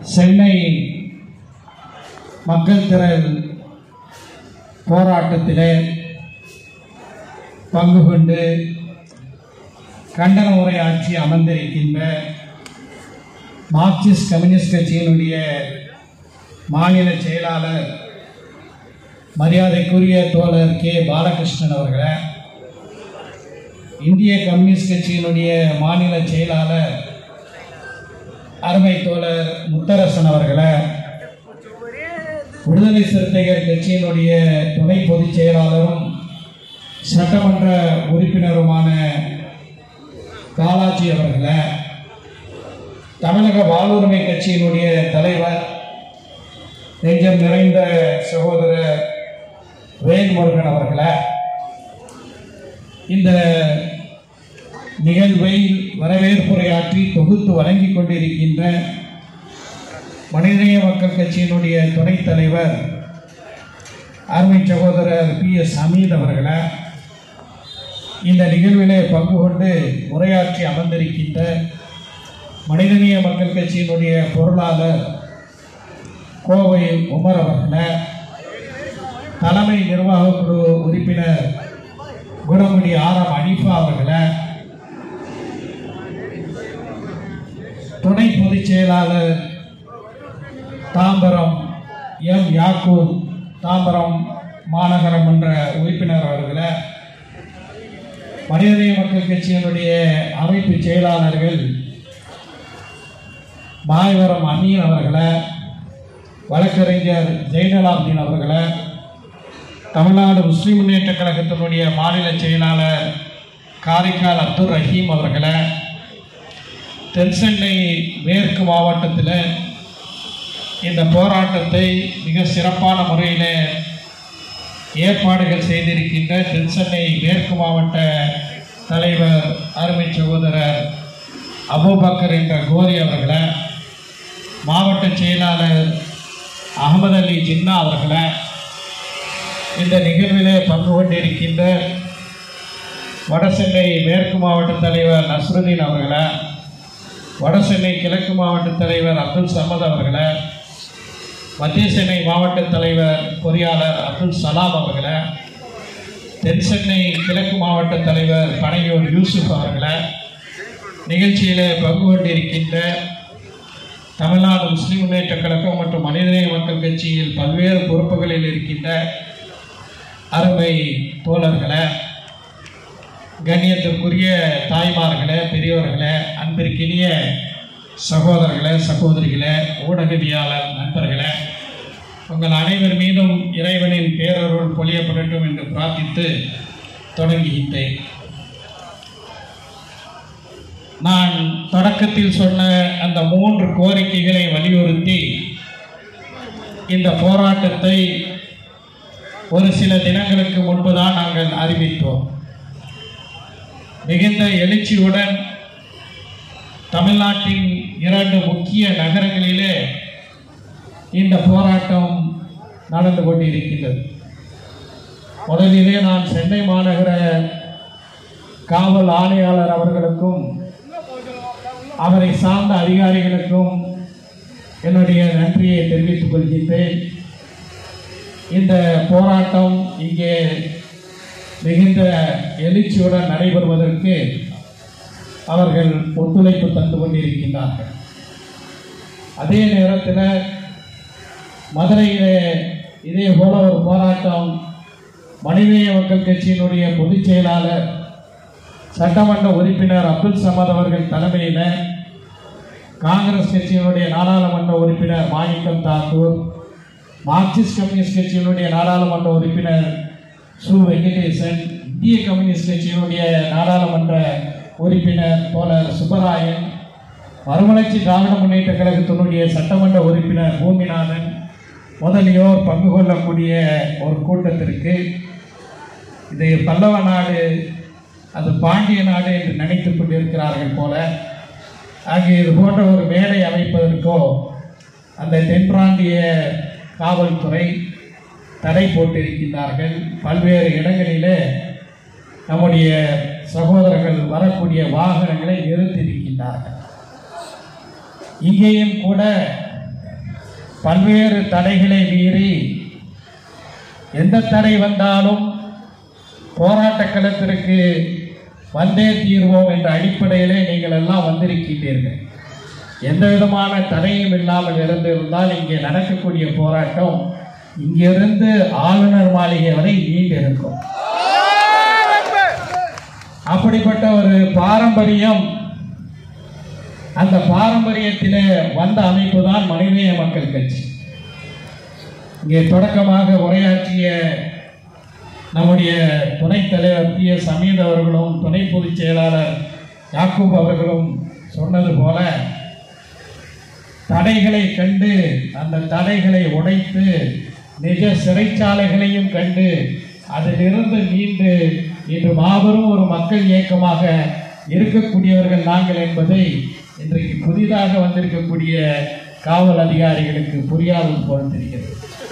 சென்னை மக்கள் திரள் போராட்டத்திலே பங்கு கொண்டு கண்டன உரையாற்றி அமர்ந்திருக்கின்ற மார்க்சிஸ்ட் கம்யூனிஸ்ட் கட்சியினுடைய மாநில செயலாளர் மரியாதைக்குரிய தோழர் கே பாலகிருஷ்ணன் அவர்களை இந்திய கம்யூனிஸ்ட் கட்சியினுடைய மாநில செயலாளர் அருமை தோழர் முத்தரசன் அவர்களை விடுதலை சிறுத்தைகள் கட்சியினுடைய துணை பொதுச் செயலாளரும் சட்டமன்ற உறுப்பினருமான பாலாஜி அவர்களை தமிழக வாழ்வுரிமை கட்சியினுடைய தலைவர் நெஞ்சம் நிறைந்த சகோதரர் வேல்முருகன் அவர்களை இந்த நிகழ்வை வரவேற்புரையாற்றி தொகுத்து வழங்கிக் கொண்டிருக்கின்ற மனிதநேய மக்கள் கட்சியினுடைய துணைத் தலைவர் அருமை சகோதரர் பி எஸ் ஹமீத் அவர்களை இந்த நிகழ்விலே பங்கு கொண்டு உரையாற்றி அமர்ந்திருக்கின்ற மனிதநேய மக்கள் கட்சியினுடைய பொருளாளர் கோவை உமர் அவர்களை தலைமை நிர்வாக குழு உறுப்பினர் குணமுடி ஆரம் அனிஃபா அவர்களை துணை பொதுச் செயலாளர் தாம்பரம் எம் யாக்கூப் தாம்பரம் மாநகர மன்ற உறுப்பினர் அவர்களை மனிதநேய மக்கள் கட்சியினுடைய அமைப்பு செயலாளர்கள் மாயவரம் அமீன் அவர்களை வழக்கறிஞர் ஜெயினலாப்தீன் அவர்களை தமிழ்நாடு முஸ்லிம் முன்னேற்ற கழகத்தினுடைய மாநில செயலாளர் காரைக்கால் அப்துல் ரஹீம் அவர்களை தென்சென்னை மேற்கு மாவட்டத்தில் இந்த போராட்டத்தை மிக சிறப்பான முறையில் ஏற்பாடுகள் செய்திருக்கின்ற தென்சென்னை மேற்கு மாவட்ட தலைவர் அருமை சகோதரர் அபூபக்கர் என்ற கோரி அவர்களை மாவட்ட செயலாளர் அகமது அலி ஜின்னா அவர்களை இந்த நிகழ்விலே பங்கு கொண்டிருக்கின்ற வடசென்னை மேற்கு மாவட்ட தலைவர் நஸ்ருதீன் அவர்களை வடசென்னை கிழக்கு மாவட்ட தலைவர் அப்துல் சமத் அவர்களை மத்திய சென்னை மாவட்ட தலைவர் பொறியாளர் அப்துல் சலாம் அவர்களை தென் சென்னை கிழக்கு மாவட்ட தலைவர் பனையூர் யூசுப் அவர்களை நிகழ்ச்சியில் பங்கு கொண்டிருக்கின்ற தமிழ்நாடு முஸ்லிம் முன்னேற்ற கழகம் மற்றும் மனிதநேய மக்கள் கட்சியில் பல்வேறு பொறுப்புகளில் இருக்கின்ற அருமை தோழர்களை கண்ணியத்திற்குரிய தாய்மார்களே பெரியோர்களே அன்பிற்கினிய சகோதரர்களே சகோதரிகளே ஊடகவியாளர் நண்பர்களே உங்கள் அனைவர் மீதும் இறைவனின் பேரருள் பொழியப்படட்டும் என்று பிரார்த்தித்து தொடங்குகின்றேன் நான் தொடக்கத்தில் சொன்ன அந்த மூன்று கோரிக்கைகளை வலியுறுத்தி இந்த போராட்டத்தை ஒரு சில தினங்களுக்கு முன்புதான் நாங்கள் அறிவித்தோம் மிகுந்த எழுச்சியுடன் தமிழ்நாட்டின் இரண்டு முக்கிய நகரங்களிலே இந்த போராட்டம் நடந்து கொண்டிருக்கின்றது முதலிலே நான் சென்னை மாநகர காவல் ஆணையாளர் அவர்களுக்கும் அவரை சார்ந்த அதிகாரிகளுக்கும் என்னுடைய நன்றியை தெரிவித்துக் கொள்கின்றேன் இந்த போராட்டம் இங்கே மிகுந்த எழுச்சியுடன் நடைபெறுவதற்கு அவர்கள் ஒத்துழைப்பு தந்து கொண்டிருக்கின்றார்கள் அதே நேரத்தில் மதுரையிலே இதே போல ஒரு போராட்டம் மனிதநேய மக்கள் கட்சியினுடைய பொதுச் செயலாளர் சட்டமன்ற உறுப்பினர் அப்துல் சமத் அவர்கள் தலைமையில் காங்கிரஸ் கட்சியினுடைய நாடாளுமன்ற உறுப்பினர் மாணிக்கம் தாக்கூர் மார்க்சிஸ்ட் கம்யூனிஸ்ட் கட்சியினுடைய நாடாளுமன்ற உறுப்பினர் சு வெங்கடேசன் இந்திய கம்யூனிஸ்ட் கட்சியினுடைய நாடாளுமன்ற உறுப்பினர் தோழர் சுப்பராயன் மறுமலர்ச்சி திராவிட முன்னேற்ற கழகத்தினுடைய சட்டமன்ற உறுப்பினர் பூமிநாதன் முதலியோர் பங்கு கொள்ளக்கூடிய ஒரு கூட்டத்திற்கு இது பல்லவ நாடு அது பாண்டிய நாடு என்று நினைத்துக் கொண்டிருக்கிறார்கள் போல ஆகிய இது போன்ற ஒரு மேடை அமைப்பதற்கோ அந்த தென்பிராந்திய காவல்துறை தடை போட்டிருக்கின்றார்கள் பல்வேறு இடங்களிலே நம்முடைய சகோதரர்கள் வரக்கூடிய வாகனங்களை நிறுத்தியிருக்கின்றார்கள் இங்கேயும் கூட பல்வேறு தடைகளை மீறி எந்த தடை வந்தாலும் போராட்ட களத்திற்கு வந்தே தீர்வோம் என்ற அடிப்படையிலே நீங்கள் எல்லாம் வந்திருக்கின்றீர்கள் எந்த விதமான தடையும் இல்லாமல் இருந்திருந்தால் இங்கே நடக்கக்கூடிய போராட்டம் இங்கிருந்து ஆளுநர் மாளிகை வரை நீண்டு இருக்கும் அப்படிப்பட்ட ஒரு பாரம்பரியம் அந்த பாரம்பரியத்திலே வந்த அமைப்பு தான் மனிதநேய மக்கள் கட்சி இங்கே தொடக்கமாக உரையாற்றிய நம்முடைய துணைத் தலைவர் பி எஸ் அமீத் அவர்களும் துணை பொதுச் செயலாளர் யாக்கூப் அவர்களும் சொன்னது போல தடைகளை கண்டு அந்த தடைகளை உடைத்து நிஜ சிறைச்சாலைகளையும் கண்டு அதிலிருந்து மீண்டு இன்று மாபெரும் ஒரு மக்கள் இயக்கமாக இருக்கக்கூடியவர்கள் நாங்கள் என்பதை இன்றைக்கு புதிதாக வந்திருக்கக்கூடிய காவல் அதிகாரிகளுக்கு புரியாதது போல் தெரிகிறது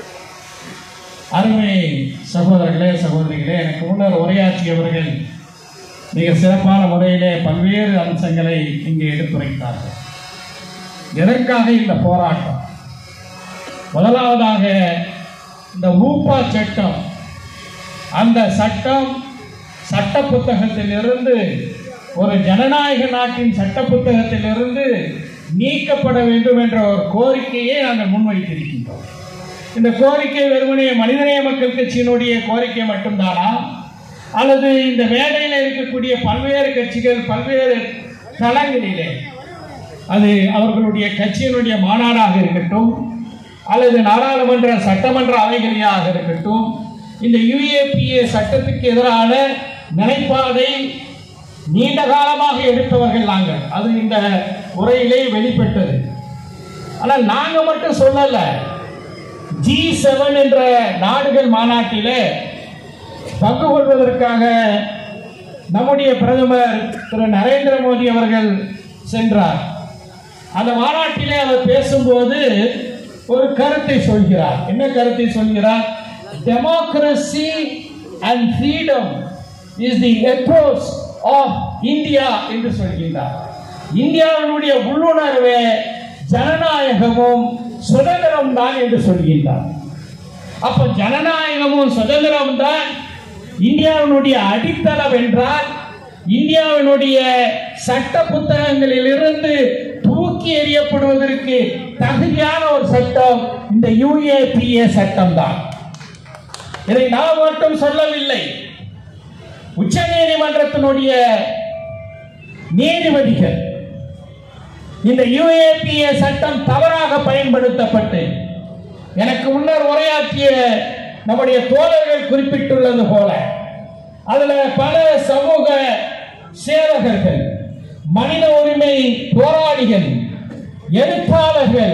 அருமை சகோதரர்களே சகோதரிகளே எனக்கு முன்னர் உரையாற்றியவர்கள் மிக சிறப்பான முறையிலே பல்வேறு அம்சங்களை இங்கே எடுத்துரைத்தார்கள் எதற்காக இந்த போராட்டம் முதலாவதாக இந்த ரூபா சட்டம் அந்த சட்டம் சட்ட புத்தகத்திலிருந்து ஒரு ஜனநாயக நாட்டின் சட்ட புத்தகத்திலிருந்து நீக்கப்பட வேண்டும் என்ற ஒரு கோரிக்கையை நாங்கள் முன்வைத்திருக்கின்றோம் இந்த கோரிக்கை வெறுமனே மனிதநேய மக்கள் கட்சியினுடைய கோரிக்கை மட்டும்தானா அல்லது இந்த வேலையில் இருக்கக்கூடிய பல்வேறு கட்சிகள் பல்வேறு தளங்களிலே அது அவர்களுடைய கட்சியினுடைய மாநாடாக இருக்கட்டும் அல்லது நாடாளுமன்ற சட்டமன்ற அவைகளிலாக இருக்கட்டும் இந்த யுஏபிஏ சட்டத்துக்கு எதிரான நிலைப்பாடை நீண்ட காலமாக எடுத்தவர்கள் நாங்கள் அது இந்த உரையிலே வெளிப்பட்டது ஆனால் நாங்கள் மட்டும் சொல்லல ஜி செவன் என்ற நாடுகள் மாநாட்டிலே பங்கு கொள்வதற்காக நம்முடைய பிரதமர் திரு நரேந்திர மோடி அவர்கள் சென்றார் அந்த மாநாட்டிலே அவர் பேசும்போது ஒரு கருத்தை சொல்கிறார் என்ன கருத்தை சொல்கிறார் democracy and freedom is the approach of India என்று சொல்கின்றார் இந்தியாவினுடைய உள்ளுணர்வே ஜனநாயகமும் சுதந்திரம் தான் என்று சொல்கின்றார் அப்ப ஜனநாயகமும் சுதந்திரம் தான் இந்தியாவினுடைய அடித்தளம் என்றால் இந்தியாவினுடைய சட்ட புத்தகங்களிலிருந்து தூக்கி எறியப்படுவதற்கு தகுதியான ஒரு சட்டம் இந்த யுஏபிஏ சட்டம் தான் இதை நான் மட்டும் சொல்லவில்லை உச்ச நீதிமன்றத்தினுடைய நீதிபதிகள் இந்த யுஏபிஏ சட்டம் தவறாக பயன்படுத்தப்பட்டு எனக்கு முன்னர் உரையாற்றிய நம்முடைய தோழர்கள் குறிப்பிட்டுள்ளது போல அதுல பல சமூக சேவகர்கள் மனித உரிமை போராளிகள் எழுத்தாளர்கள்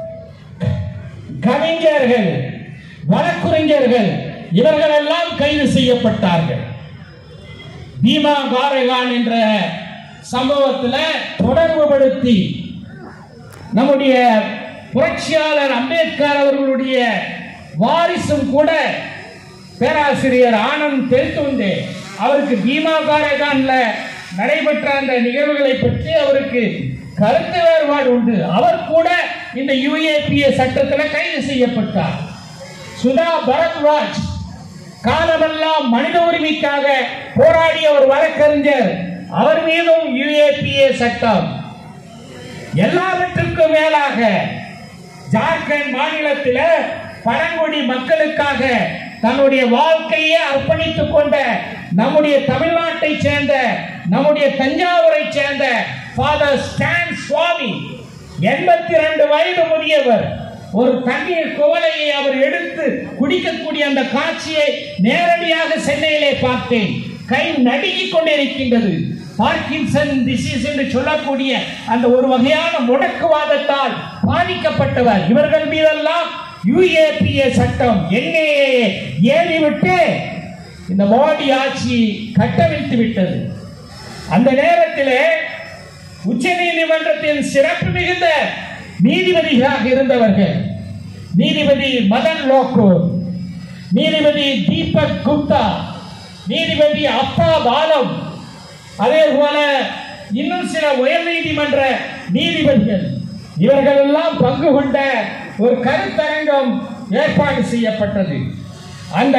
கவிஞர்கள் வழக்குரைஞர்கள் இவர்கள் எல்லாம் கைது செய்யப்பட்டார்கள் பீமா காரைகான் என்ற சம்பவத்தில் தொடர்புபடுத்தி நம்முடைய புரட்சியாளர் அம்பேத்கர் அவர்களுடைய வாரிசும் கூட பேராசிரியர் ஆனந்த் தெல்துண்டே அவருக்கு பீமா காரைகான்ல நடைபெற்ற அந்த நிகழ்வுகளை பற்றி அவருக்கு கருத்து வேறுபாடு உண்டு அவர் கூட இந்த யுஏபிஏ சட்டத்தில் கைது செய்யப்பட்டார் சுதா பரத்வாஜ் காலமெல்லாம் மனித உரிமைக்காக போராடிய ஒரு வழக்கறிஞர் அவர் மீதும் யுஏபிஏ சட்டம் எல்லாவற்றுக்கும் மேலாக ஜார்க்கண்ட் மாநிலத்தில் பழங்குடி மக்களுக்காக தன்னுடைய வாழ்க்கையை அர்ப்பணித்துக் கொண்ட நம்முடைய தமிழ்நாட்டை சேர்ந்த நம்முடைய தஞ்சாவூரை சேர்ந்த ஃபாதர் ஸ்டான் சுவாமி எண்பத்தி ரெண்டு வயது முதியவர் ஒரு தண்ணீர் குவளையை அவர் எடுத்து குடிக்கக்கூடிய அந்த காட்சியை நேரடியாக சென்னையிலே பார்த்தேன் கை நடுங்கிக் கொண்டிருக்கின்றது பார்க்கின்சன் டிசீஸ் என்று சொல்லக்கூடிய அந்த ஒரு வகையான முடக்குவாதத்தால் பாதிக்கப்பட்டவர் இவர்கள் மீதெல்லாம் யுஏபிஏ சட்டம் என்ஏஏ ஏறிவிட்டு இந்த மோடி ஆட்சி கட்டவிழ்த்து விட்டது அந்த நேரத்திலே உச்ச நீதிமன்றத்தின் சிறப்பு மிகுந்த நீதிபதிகளாக இருந்தவர்கள் நீதிபதி மதன் லோக்கூர் நீதிபதி தீபக் குப்தா நீதிபதி அப்பா பாலம் அதே போல இன்னும் சில உயர் நீதிமன்ற நீதிபதிகள் இவர்கள் எல்லாம் பங்கு கொண்ட ஒரு கருத்தரங்கம் ஏற்பாடு செய்யப்பட்டது அந்த